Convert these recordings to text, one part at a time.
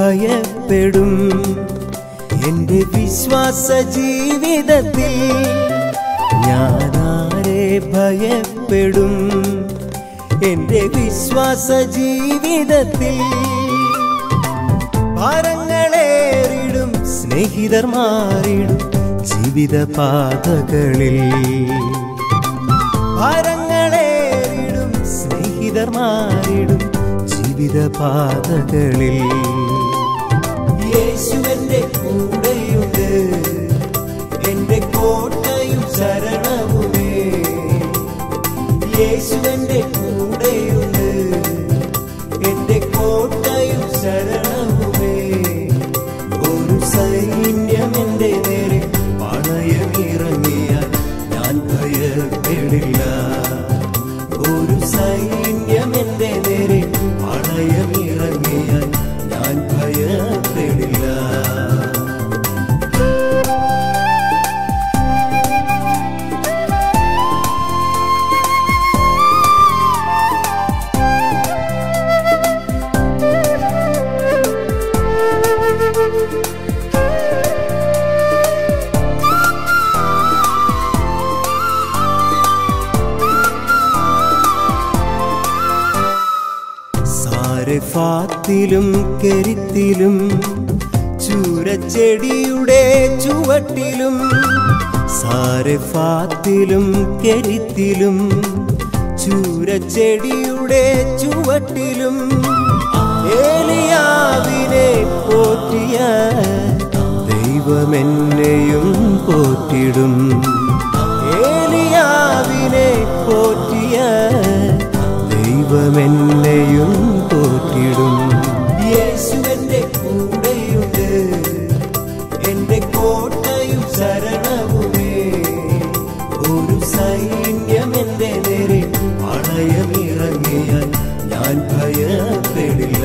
ഭയപ്പെടും എന്റെ വിശ്വാസ ജീവിതത്തിൽ ഞാനാരെ ഭയപ്പെടും എന്റെ വിശ്വാസ ജീവിതത്തിൽ ഭാരങ്ങളേറിടും സ്നേഹിതർ മാറിടും ജീവിത പാതകളിൽ ഭാരങ്ങളേറിടും സ്നേഹിതർ മാറിടും ജീവിത പാതകളിൽ യേശുവന്റെ കൂടെയുണ്ട് എന്റെ കോട്ടയും ശരണവുമേ യേശുവന്റെ കൂടെയുണ്ട് എന്റെ കോട്ടയും ശരണവുമേ ഒരു സൈന്യം എന്റെ നേരെ പണയമിറങ്ങിയാൽ ഞാൻ ഭയപ്പെടില്ല ഒരു സൈന്യം എന്റെ നേരെ പണയമിറങ്ങിയാൽ ഞാൻ ഭയപ്പെടില്ല സാരഫാത്തിലും കരുത്തിലും ചൂരച്ചെടിയുടെ ചുവട്ടിലും സാരഫാത്തിലും കരുത്തിലും ചൂരച്ചെടിയുടെ ചുവട്ടിലും ഏലിയാവിനെ പോറ്റിയ ദൈവമെന്നെയും പോറ്റിടും ഏലിയാവിനെ പോറ്റിയ ദൈവമെന്നെയും പോറ്റിടും യേശുവന്റെ കൂടെയുണ്ട് എന്റെ കോട്ടയും ശരണവുമേ ഒരു സൈന്യം എന്റെ നേരെ പണയമിറങ്ങിയാൽ ഞാൻ ഭയപ്പെടില്ല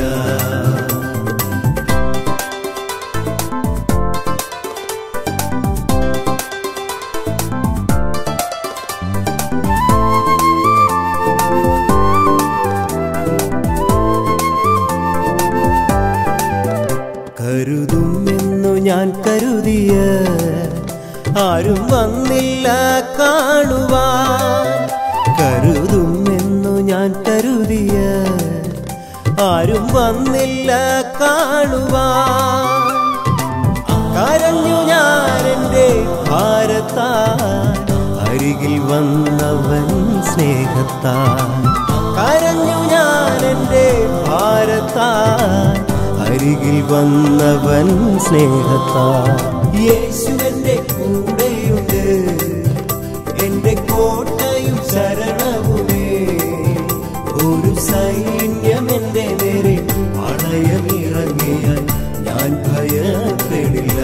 കരുതുമെന്നു ഞാൻ കരുതിയ ആരും വന്നില്ല കാണുവാൻ കരുതുമെന്നു ഞാൻ കരുതിയ ആരും വന്നില്ല കാണുവാൻ കരഞ്ഞു ഞാൻ എൻ്റെ ഭാരത്താൽ അരികിൽ വന്നവൻ സ്നേഹത്താൽ കരഞ്ഞു ഞാൻ എൻ്റെ ഭാരത്താൽ അരികിൽ വന്നവൻ സ്നേഹത്താൽ യേശുവന്റെ കൂടെയുണ്ട് എന്റെ കോട്ടയും ശരണവുമേ ഒരു സൈന്യം എന്റെ നേരെ പണയമിറങ്ങിയാൽ ഞാൻ ഭയപ്പെടില്ല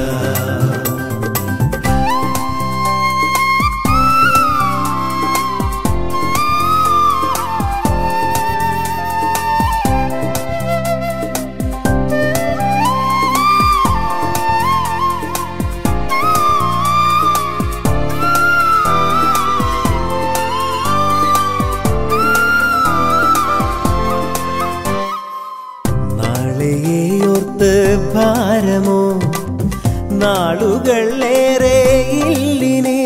നാളെയോർത്ത് ഭാരമോ നാളുകൾ ഏറെ ഇല്ലിനി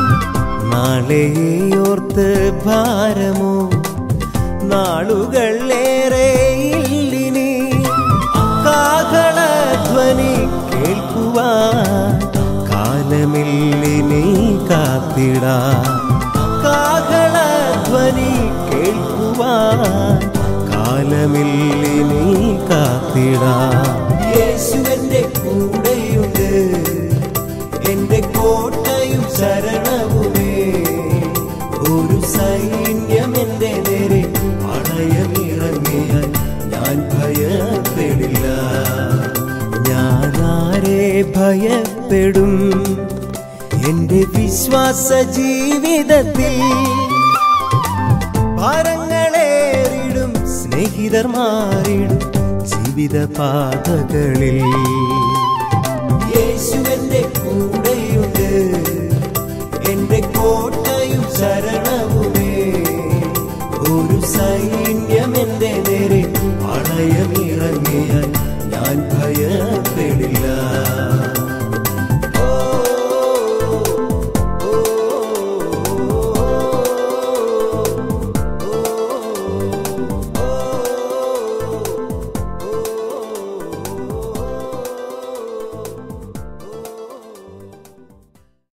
നാളെയോർത്ത് ഭാരമോ നാളുകൾ ഏറെ ഇല്ലിനി കാഹളധ്വനി കേൾക്കുവാൻ കാലമില്ലിനി കാത്തിടാ കാഹളധ്വനി കേൾക്കുവാൻ കാലമില്ലിനി കാത്തിടാ യേശുവന്റെ കൂടെയുണ്ട് എന്റെ കോട്ടയും ശരണവുമേ ഒരു സൈന്യം എന്റെ നേരെ പണയമിറങ്ങിയാൽ ഞാൻ ഭയപ്പെടില്ല ഞാനാരെ ഭയപ്പെടും എന്റെ വിശ്വാസ ജീവിതത്തിൽ ഭാരങ്ങളേറിടും സ്നേഹിതർ മാറിടും ജീവിത പാതകളിൽ യേശുവന്റെ കൂടെയുണ്ട് എന്റെ കോട്ടയും ശരണ